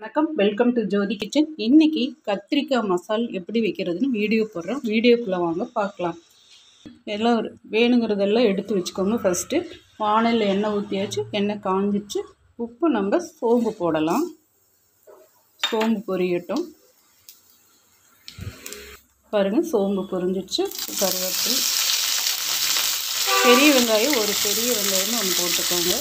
வணக்கம் welcome to Jothi kitchen இன்னைக்கு கத்திரிக்காய் மசால் எப்படி வைக்கிறதுன்னு வீடியோ போடுறோம் வீடியோக்குள்ளே வாங்க பார்க்கலாம் எல்லாம் ஒரு- வேணுங்கிறதெல்லாம் எடுத்து வச்சுக்கோங்க ஃபஸ்ட்டு வானலில் எண்ணெய் ஊற்றியாச்சு எண்ணெய் காஞ்சிச்சு உப்பு நம்ம சோம்பு போடலாம் சோம்பு பொரியட்டும் பாருங்கள் சோம்பு பொரிஞ்சிச்சு கருவேப்பிலை பெரிய வெங்காயம் ஒரு பெரிய வெங்காயம்னு ஒன்று போட்டுக்கோங்க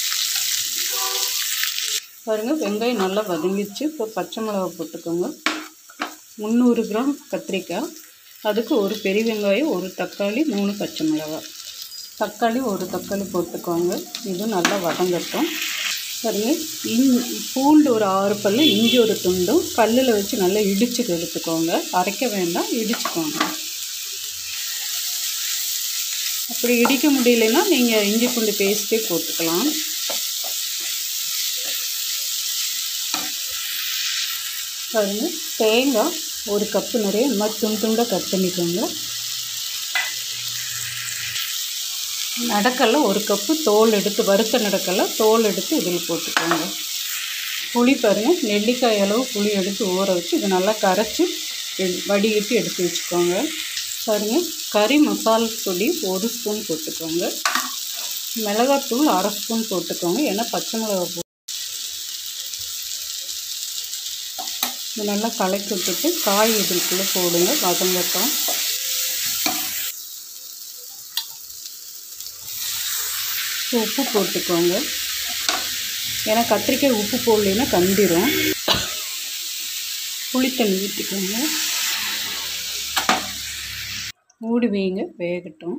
பாருங்கள் வெங்காயம் நல்லா வதங்கிடுச்சு இப்போ பச்சை மிளகா போட்டுக்கோங்க முந்நூறு கிராம் கத்திரிக்காய் அதுக்கு ஒரு பெரிய வெங்காயம் ஒரு தக்காளி மூணு பச்சை மிளகாய் தக்காளி ஒரு தக்காளி போட்டுக்கோங்க இது நல்லா வதங்கட்டும் பாருங்க இஞ் பூண்டு ஒரு ஆறு பல்லு இஞ்சி ஒரு துண்டும் கல்லில் வச்சு நல்லா இடிச்சு எடுத்துக்கோங்க அரைக்க வேண்டாம் இடிச்சுக்கோங்க அப்படி இடிக்க முடியலன்னா நீங்கள் இஞ்சி பூண்டு பேஸ்ட்டே போட்டுக்கலாம் பாருங்க தேங்காய் ஒரு கப்பு நிறைய இந்த மாதிரி துண்டு துண்டாக கட் பண்ணிக்கோங்க நடக்கல்ல ஒரு கப்பு தோல் எடுத்து வறுத்த நடக்கல்ல தோல் எடுத்து இதில் போட்டுக்கோங்க புளி பாருங்கள் நெல்லிக்காய் அளவு புளி எடுத்து ஊற வச்சு இதை நல்லா கரைச்சி எடு- வடிகட்டி எடுத்து வச்சுக்கோங்க பாருங்கள் கறி மசால் பொடி ஒரு ஸ்பூன் போட்டுக்கோங்க மிளகாத்தூள் அரை ஸ்பூன் போட்டுக்கோங்க ஏன்னா பச்சை மிளகா போ இது நல்லா கலக்கி விட்டுட்டு காய் இதுக்குள்ளே போடுங்க வதங்கட்டும் உப்பு போட்டுக்கோங்க ஏன்னா கத்திரிக்காய் உப்பு போடலைன்னா கண்டிரும் புளித்தண்ணி ஊற்றிக்கோங்க மூடி வைங்க வேகட்டும்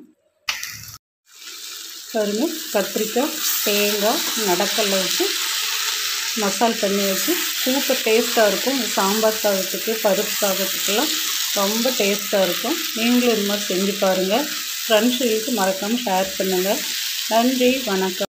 பாருங்க கத்திரிக்காய் தேங்காய் நடக்கல்ல வச்சு மசால் பண்ணி வச்சு சூப்பர் டேஸ்ட்டாக இருக்கும் இந்த சாம்பார் சாதத்துக்கு பருப்பு சாதத்துக்கெல்லாம் ரொம்ப டேஸ்ட்டாக இருக்கும் நீங்களும் இது மாதிரி செஞ்சு பாருங்கள் ஃப்ரெண்ட்ஸுகளுக்கு மறக்காமல் ஷேர் பண்ணுங்கள் நன்றி வணக்கம்